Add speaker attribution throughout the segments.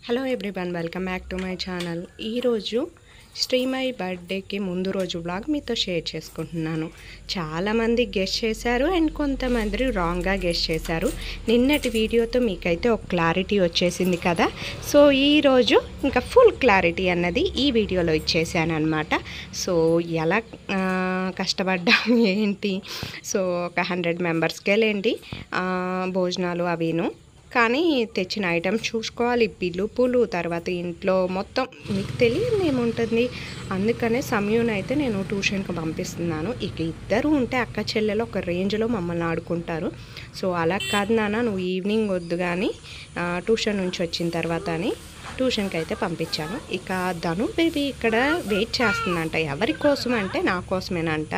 Speaker 1: Hello everyone welcome back to my channel ఈరోజు శ్రీమయి బర్త్డేకి ముందు రోజు బ్లాగ్ మీతో షేర్ చేసుకుంటున్నాను చాలామంది గెస్ట్ చేశారు అండ్ కొంతమంది రాంగ్గా గెస్ట్ చేశారు నిన్నటి వీడియోతో మీకైతే ఒక క్లారిటీ వచ్చేసింది కదా సో ఈరోజు ఇంకా ఫుల్ క్లారిటీ అన్నది ఈ వీడియోలో ఇచ్చేసాను అనమాట సో ఎలా ఆ, కష్టపడ్డాం ఏంటి సో ఒక హండ్రెడ్ మెంబర్స్కేలేంటి ఆ, భోజనాలు అవిను కానీ తెచ్చిన ఐటమ్స్ చూసుకోవాలి పిలుపులు తర్వాత ఇంట్లో మొత్తం మీకు తెలియదు ఏముంటుంది అందుకనే సమయం అయితే నేను ట్యూషన్కి పంపిస్తున్నాను ఇక ఇద్దరు ఉంటే అక్క చెల్లెలు ఒక రేంజ్లో మమ్మల్ని ఆడుకుంటారు సో అలా కాదు నాన్న నువ్వు ఈవినింగ్ వద్దు కానీ ఆ, ట్యూషన్ నుంచి వచ్చిన తర్వాత అని ట్యూషన్కి అయితే పంపించాను ఇక ధను బేబీ ఇక్కడ వెయిట్ చేస్తుందంట ఎవరి కోసం అంటే నా కోసమేనంట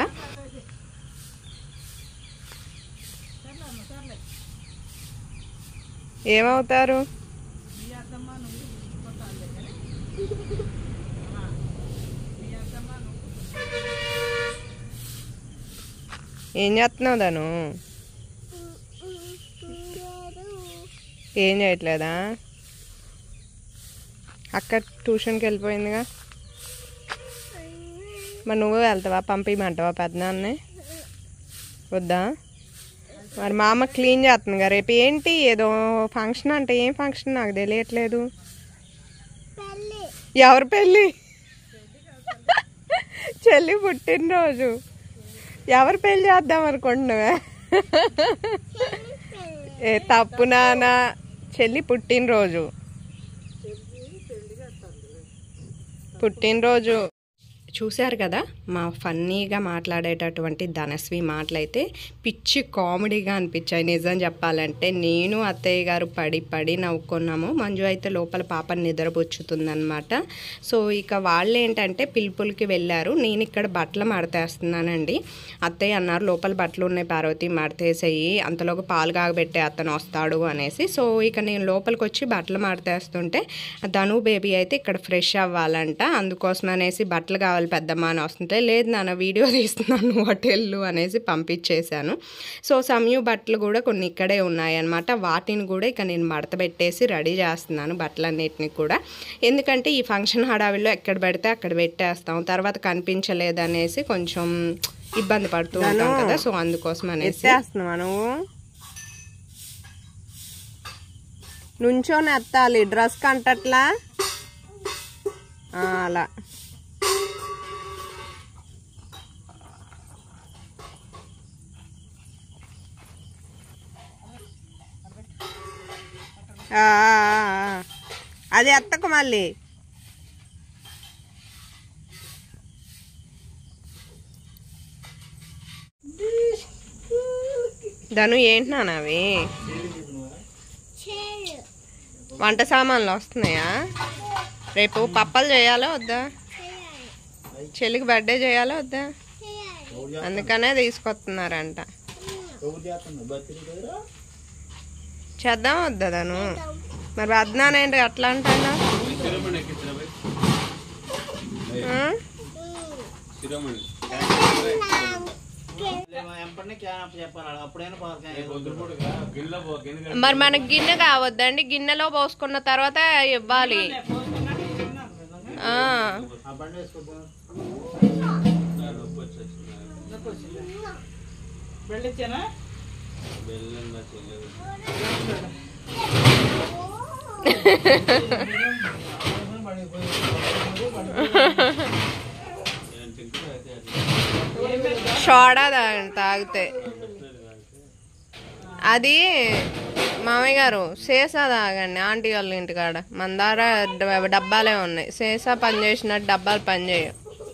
Speaker 1: ఏమవుతారు ఏం చేస్తున్నావు దాను ఏం చేయట్లేదా అక్క ట్యూషన్కి వెళ్ళిపోయిందిగా మరి నువ్వు వెళ్తావా పంపించమంటావా పెద్దనాన్నే వద్దా మరి మా అమ్మ క్లీన్ చేస్తుంది కదా రేపు ఏంటి ఏదో ఫంక్షన్ అంటే ఏం ఫంక్షన్ నాకు తెలియట్లేదు ఎవరి పెళ్ళి చెల్లి పుట్టినరోజు ఎవరి పెళ్ళి చేద్దాం అనుకుంటున్నావే ఏ తప్పు నాన్న చెల్లి పుట్టినరోజు పుట్టినరోజు చూశారు కదా మా ఫన్నీగా మాట్లాడేటటువంటి ధనస్వి మాటలైతే పిచ్చి కామెడీగా అనిపించాయి నిజం చెప్పాలంటే నేను అత్తయ్య గారు పడి పడి నవ్వుకున్నాము మంజు అయితే లోపల పాపని నిద్రపుచ్చుతుందనమాట సో ఇక వాళ్ళు ఏంటంటే పిలుపులకి వెళ్ళారు నేను ఇక్కడ బట్టలు మడతేస్తున్నానండి అత్తయ్య అన్నారు లోపల బట్టలు ఉన్నాయి పార్వతి మడతేసేయి అంతలోకి పాలు కాగబెట్టే అతను వస్తాడు అనేసి సో ఇక నేను లోపలికి వచ్చి బట్టలు మడతేస్తుంటే ధను బేబీ అయితే ఇక్కడ ఫ్రెష్ అవ్వాలంట అందుకోసం అనేసి బట్టలు కావాలి పెద్దమ్మ అని వస్తుంటే లేదు నాన్న వీడియో తీస్తున్నాను హోటళ్ళు అనేసి పంపించేశాను సో సమయం బట్టలు కూడా కొన్ని ఇక్కడే ఉన్నాయన్నమాట వాటిని కూడా ఇక నేను మడత పెట్టేసి రెడీ చేస్తున్నాను బట్టలన్నిటిని కూడా ఎందుకంటే ఈ ఫంక్షన్ హడావిలో ఎక్కడ పెడితే అక్కడ పెట్టేస్తాం తర్వాత కనిపించలేదు అనేసి కొంచెం ఇబ్బంది పడుతూ ఉంటాం కదా సో అందుకోసం అనేసి
Speaker 2: ఎత్తేస్తున్నావా నువ్వు నుంచోని ఎత్తాలి డ్రెస్ కంటట్లా ఆ, అలా ఆ, ఆ, ఆ. అది ఎత్తకు మళ్ళీ
Speaker 1: ధను ఏంటి నాన్న అవి వంట సామాన్లు వస్తున్నాయా రేపు పప్పలు చేయాలా వద్దా చెల్లికి బర్త్డే చేయాలా వద్దా అందుకనే తీసుకొస్తున్నారంట చేద్దాం వద్దా ధను మరి వద్దనానేంటి అట్లా అంటాడా ఆ? మరి మనకి గిన్నె కావద్దండి గిన్నెలో పోసుకున్న తర్వాత ఇవ్వాలి ఆ. సోడా తాగండి తాగితే అది మామయ్య గారు సీసా తాగండి ఆంటీ వాళ్ళ ఇంటికాడ మన దగ్గర డ- డబ్బాలే ఉన్నాయి సీసా పని చేసినట్టు డబ్బాలు పని చేయవు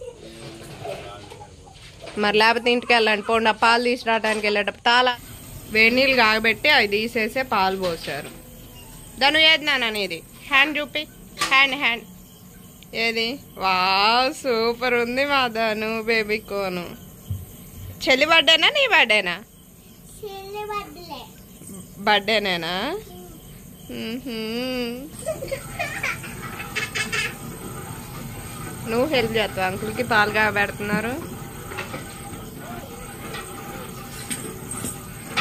Speaker 1: మరి లేకపోతే ఇంటికి వెళ్ళండి పోండి ఆ పాలు తీసుకురావడానికి వెళ్ళేటప్పుడు తాళ వేడి నీళ్ళు కాగబెట్టి అవి తీసేసే పాలు పోసారు ధను ఏది నాన్న అనేది హ్యాండ్ చూపి హ్యాండ్ హ్యాండ్ ఏది వా సూపర్ ఉంది మా ధను బేబీ కోను చెల్లి బర్త్డేనా నీ బర్త్డేనా బర్త్డేనేనా మ్మ్హ్మ్. నువ్వు హెల్ప్ చేస్తావు అంకుల్కి పాలు కాబెడుతున్నారు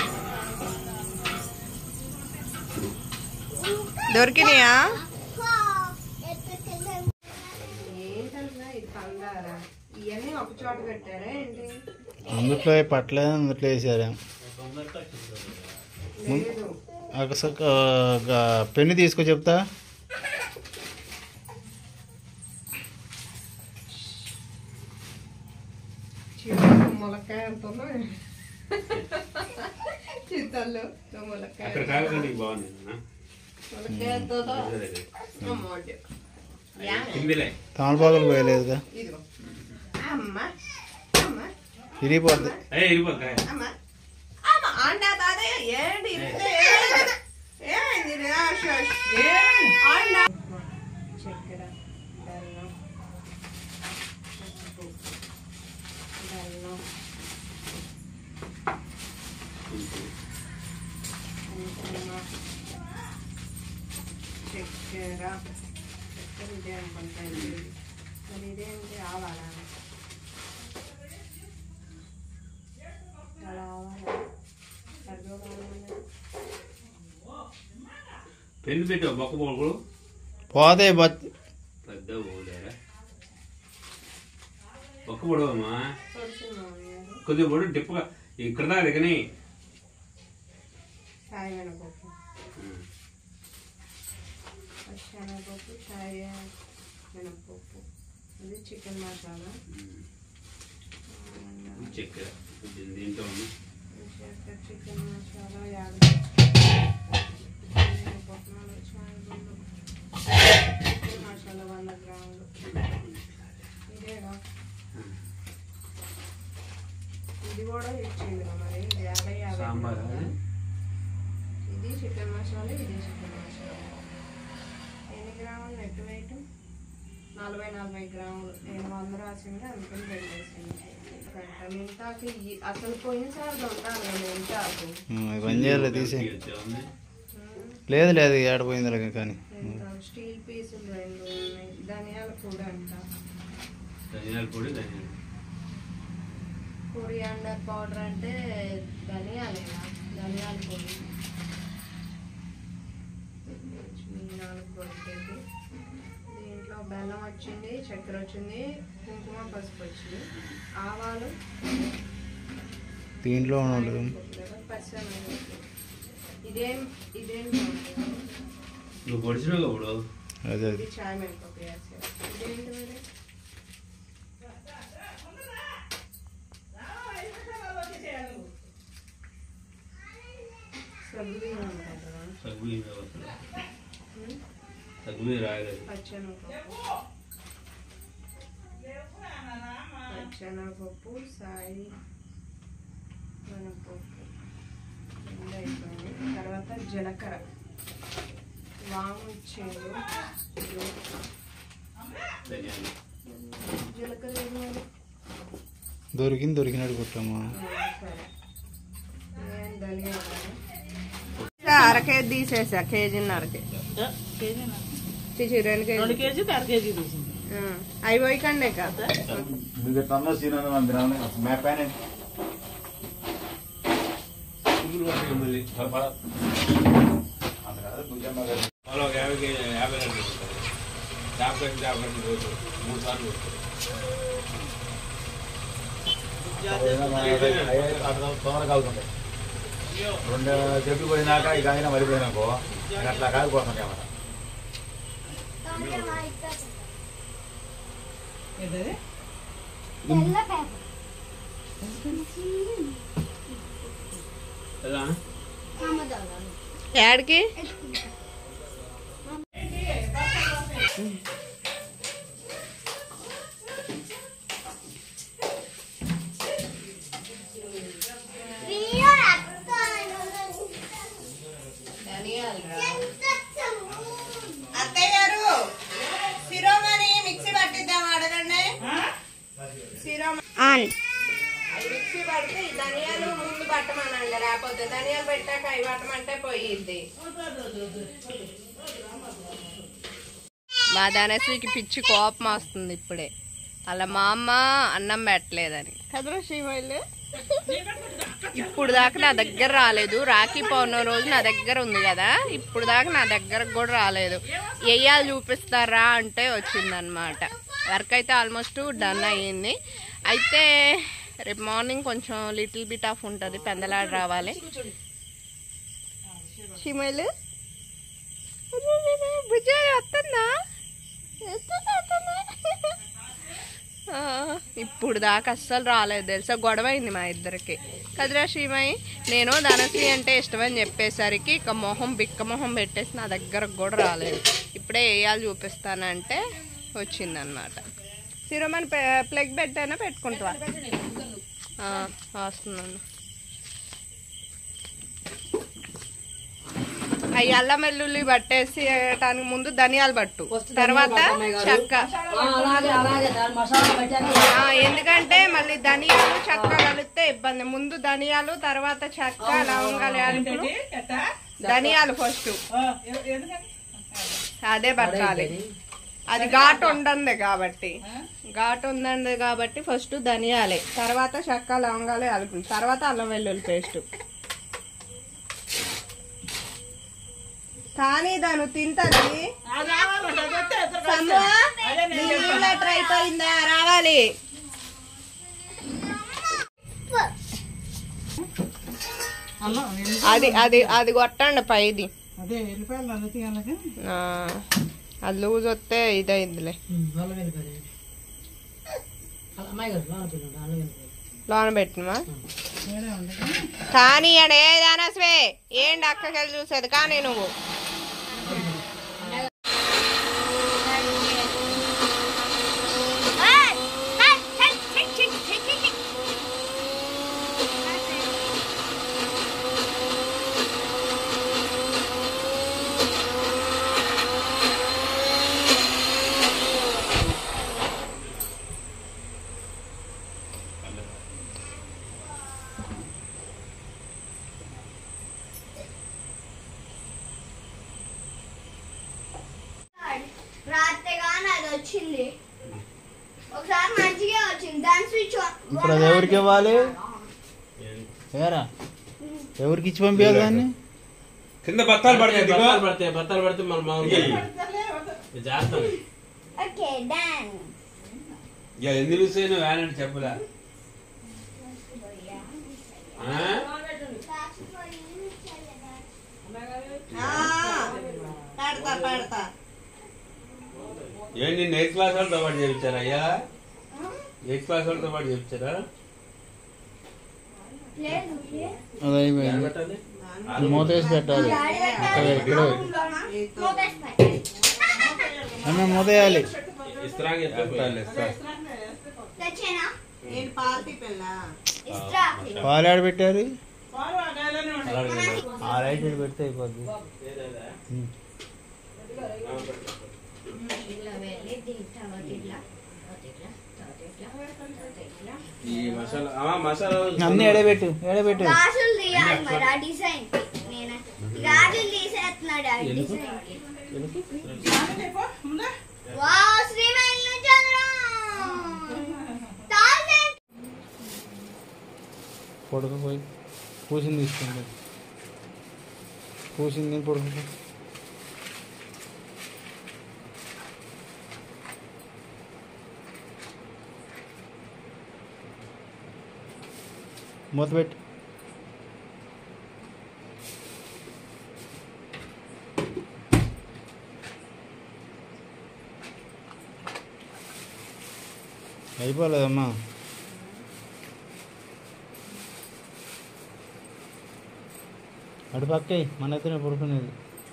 Speaker 1: దొరికినాయా చోట పెట్టారా ఏంటి
Speaker 3: అందుట్లో పట్టలేదు అందుట్లో వేసారు
Speaker 1: లేదు
Speaker 3: ఒకసారి పెన్ను తీసుకో చెప్తా
Speaker 1: చిన్న ములక్కాయ ఎంత ఉందో చిత్తల్లో ములక్కాయ
Speaker 4: అక్కడ కాకుండా బాగుంది
Speaker 1: ములక్కాయ ఎంత ఉందో అమ్మోడి.
Speaker 4: కిందిలే
Speaker 3: తమలపాకులు పోయలేదుగా
Speaker 1: ఇదిగో అమ్మ అమ్మ
Speaker 3: విరిగిపోద్ది
Speaker 4: అయ్యే ఇరిపోతాయి
Speaker 1: అమ్మ అమ్మ అండా తాతయ్య ఏంటి ఇరిగితే ఏమైంది ఇది? ఆ, షో, షో. అండా చక్కెర బెల్లం పసుపు బెల్లం కుంకుమ చక్కెర చక్కెర ఇదే అనుకుంటాను మరి ఇదేంటి ఆవాలా అలా ఆవాలా కరివేపాకు
Speaker 4: పెన్ను పెట్టు బొక్క పొగలు
Speaker 3: పోతే బత్
Speaker 4: పెద్ద పోలేరా బొక్క పొడవమ్మా
Speaker 1: కొంచెం మామయ్య
Speaker 4: కొద్దిగా పొడి డిప్పగా ఇక్కడ దాకా దిగని
Speaker 1: చాయ్ మినపప్పు పచ్చెనగపప్పు చాయ్ మినపప్పు ఇది చికెన్ మసాలా
Speaker 4: చక్కెర కొంచెం దీంట్లో ఉంది
Speaker 1: చక్కెర చికెన్ మసాలా యాభై పట్నాలు చాయ్ గుండు చికెన్ మసాలా వంద గ్రాములు ఇదేగా ఇది కూడా ఇచ్చింది మరి ఇది యాభై యాభై
Speaker 4: సాంబార్
Speaker 1: గ్రాములు. ఇది చికెన్ మసాలా ఇది చికెన్ మసాలా ఎన్ని గ్రాములు నెట్ వెయిట్ నలభై నలభై గ్రాములు నేను వంద రాసింది అందుకని పెట్టేసింది గంట మిగతాకి ఈ- అసలు పోయినసారి ఉంటాను నేను మిగతాకు
Speaker 3: అది పని చేయాలి తీసి
Speaker 4: ఉంది
Speaker 3: లేదు లేదు ఏడపోయింది కానీ
Speaker 1: ఎంత స్టీల్ పీసులు రెండు ఉన్నాయి ధనియాల పొడి అంట
Speaker 4: ధనియాల పొడి ధనియాల
Speaker 1: కొరియాండర్ పౌడర్ అంటే ధనియాలేనా ధనియాల పొడి ఈ నాలుగు కొట్టేది దీంట్లో బెల్లం వచ్చింది చక్కెర వచ్చింది కుంకుమ పసుపు వచ్చింది ఆవాలు
Speaker 3: దీంట్లో ఉండదు
Speaker 1: పచ్చని ఇదేం ఇదేం
Speaker 4: నువ్వు పొడిచినావు ఇప్పుడు
Speaker 3: అదే
Speaker 1: ఇది
Speaker 3: అది
Speaker 1: చాయ్ మినపప్పు వేసారు ఇదేంటి మరి సగ్గుబియ్యం అంటారు కదా.
Speaker 4: సగ్గు ఇవే వస్తుంది
Speaker 1: ఉమ్,
Speaker 4: సగ్గు రాయలేదు
Speaker 1: పచ్చెనగపప్పు పచ్చెనగపప్పు సాయి మినపప్పు రెండు అయిపోయింది తర్వాత జీలకర్ర వాము చేదు
Speaker 4: ధనియాలు
Speaker 1: జీలకర్ర ఏది మరి
Speaker 3: దొరికింది దొరికినట్టు కొట్టామా
Speaker 1: అర కేజీ తీసేసా కేజీన్నరకి చిచి రెండు కేజీ
Speaker 2: రెండు కేజీ అర కేజీ తీసింది
Speaker 1: అవి పోయికండే కదా
Speaker 4: పురుగులు పట్టిన మళ్ళీ పడ వాళ్ళు ఒక యాభై కేజీ యాభై రెండు కొడతారు యాభై రెండు యాభై రెండు కొడతారు మూడు సార్లు కొడతారు
Speaker 5: రెండు చెట్లు పోయినాక ఇక అయినా మరిపోయినాకో అట్లా కాకపోతుంది అన్నమాట
Speaker 2: ఏంటది
Speaker 4: ఎలా
Speaker 1: యాడికి అత్తయ్య గారు శిరోమణి మిక్సీ పట్టిద్దాం అడగండి శిరోమణి అవి మిక్సీ పడితే ఈ ధనియాలు ముందు పట్టమనండి లేకపోతే ధనియాలు పెట్టాక అవి పట్టమంటే పోయిద్ది మా ధనశ్రీకి పిచ్చి కోపం వస్తుంది ఇప్పుడే అలా మా అమ్మ అన్నం పెట్టలేదని కదరా శ్రీమైలు ఇప్పుడు దాకా నా దగ్గర రాలేదు రాఖీ పౌర్ణమి రోజు నా దగ్గర ఉంది కదా ఇప్పుడు దాకా నా దగ్గరకు కూడా రాలేదు వెయ్యాలి చూపిస్తారా అంటే వచ్చిందనమాట వర్క్ అయితే ఆల్మోస్ట్ డన్ అయ్యింది అయితే రేపు మార్నింగ్ కొంచెం లిటిల్ బిట్ ఆఫ్ ఉంటుంది పెందలాడ రావాలి షిమలు బుజ్జాయి వస్తుందా వస్తుందా, వస్తుందా? ఆ, ఇప్పుడు దాకా అస్సలు రాలేదు తెలుసా గొడవ అయింది మా ఇద్దరికి కదిరా శ్రీమయి నేను ధనశ్రీ అంటే ఇష్టమని చెప్పేసరికి ఇక మొహం బిక్క మొహం పెట్టేసి నా దగ్గరకు కూడా రాలేదు ఇప్పుడే వేయాలి చూపిస్తానంటే వచ్చిందనమాట సిరమని ప్లగ్ పెట్టైనా పెట్టుకుంటావా ఆ, వస్తున్నాను అవి అల్లం వెల్లుల్లి పట్టేసి వేయటానికి ముందు ధనియాలు పట్టు తర్వాత చెక్క ఆ, ఎందుకంటే మళ్ళీ ధనియాలు చెక్క కలిపితే ఇబ్బంది ముందు ధనియాలు తర్వాత చెక్క లవంగాలు యాలకులు ధనియాలు ఫస్ట్ అదే పట్టాలి అది ఘాటు ఉండంది కాబట్టి ఘాటు ఉందండి కాబట్టి ఫస్ట్ ధనియాలే తర్వాత చెక్క లవంగాలు యాలకులు తర్వాత అల్లం వెల్లుల్లి పేస్ట్ కానీ దాని తింటది లెటర్ అయిపోయిందా రావాలి అది అది అది కొట్టండి పైది ఆ, అది లూజ్ వస్తే ఇదైందిలే లోన పెట్టినమా కానీ అడే దానస్వే ఏంటి అక్కకెళ్ళి చూసేది కానీ నువ్వు
Speaker 6: రాత్రిగా అది వచ్చింది ఒకసారి మంచిగా వచ్చింది దాని స్విచ్
Speaker 3: ఇప్పుడు అది ఎవరికి ఇవ్వాలి ఏరా ఎవరికి ఇచ్చి పంపించాలి దాన్ని
Speaker 4: కింద బత్తాలు పడతాయి దిగో.
Speaker 7: బత్తాలు పడతాయి బత్తాలు పడితే మన మామూలు చేస్తాం
Speaker 6: ఓకే డన్
Speaker 4: ఇక ఎందుకు చూసాను వ్యాన్ అంటే చెప్పులా ఆ?
Speaker 1: పెడతా పెడతా
Speaker 4: ఏంటి నిన్న ఎయిత్ క్లాస్ వాళ్ళతో పాటు చేయించారా అయ్యా ఎయిత్ క్లాస్ వాళ్ళతో పాటు చేయించారా
Speaker 6: లేదు
Speaker 3: అది అయిపోయింది
Speaker 7: పెట్టాలి
Speaker 3: మూత వేసి పెట్టాలి అక్కడ ఇక్కడ అన్న మూత వేయాలి
Speaker 7: ఇస్త్రాంగ్
Speaker 4: చెప్తాలే, ఇస్తా.
Speaker 6: తెచ్చేనా
Speaker 1: ఏంటి పాలతి పిల్ల
Speaker 6: ఇస్తా
Speaker 3: పాలు ఆడ పెట్టారు
Speaker 7: అలాగే
Speaker 3: ఆ లైట్ ఈడ పెడితే అయిపోద్ది ఉమ్.
Speaker 7: ఈ మసాలా ఆ, మసాలా
Speaker 3: అన్ని ఎడబెట్టు ఎడబెట్టు
Speaker 6: గాజులు తీయాలి మరి ఆ డిజైన్ నేను గాజులు తీసేస్తున్నాడు ఆ డిజైన్ వావ్ శ్రీమైల్ చంద్రం తాజా
Speaker 3: పడుకోపోయి పూసింది తీసుకోండి పూసింది పడుకో మూత పెట్టి అయిపోలేదమ్మా అటు పక్కే మన ఇద్దరే పడుకునేది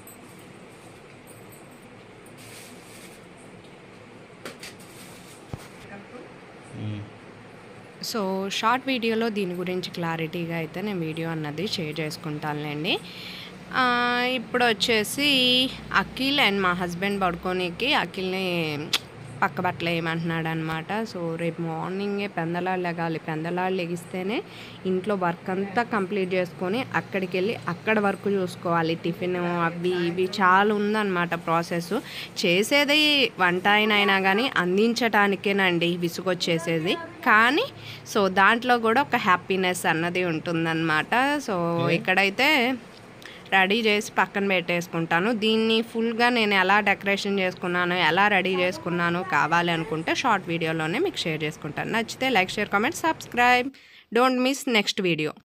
Speaker 3: ఉమ్.
Speaker 1: సో షార్ట్ వీడియోలో దీని గురించి క్లారిటీగా అయితే నేను వీడియో అన్నది షేర్ చేసుకుంటానులేండి ఆ, ఇప్పుడు వచ్చేసి అఖిల్ అండ్ మా హస్బెండ్ పడుకోనికి అఖిల్ని పక్క బట్టలు వేయమంటున్నాడు అనమాట సో రేపు మార్నింగే పెందలాడు లెగాలి పెందలాడు లెగిస్తేనే ఇంట్లో వర్క్ అంతా కంప్లీట్ చేసుకొని అక్కడికి వెళ్ళి అక్కడ వర్క్ చూసుకోవాలి టిఫిన్ అవి ఇవి చాలా ఉందన్నమాట ప్రాసెస్ చేసేది వంట అయినా అయినా కానీ అందించటానికేనండి విసుగొచ్చేసేది కానీ సో దాంట్లో కూడా ఒక హ్యాపీనెస్ అన్నది ఉంటుందన్నమాట సో ఇక్కడైతే రెడీ చేసి పక్కన పెట్టేసుకుంటాను దీన్ని ఫుల్గా నేను ఎలా డెకరేషన్ చేసుకున్నాను ఎలా రెడీ చేసుకున్నాను కావాలి అనుకుంటే షార్ట్ వీడియోలోనే మీకు షేర్ చేసుకుంటాను నచ్చితే like share comment subscribe don't miss next video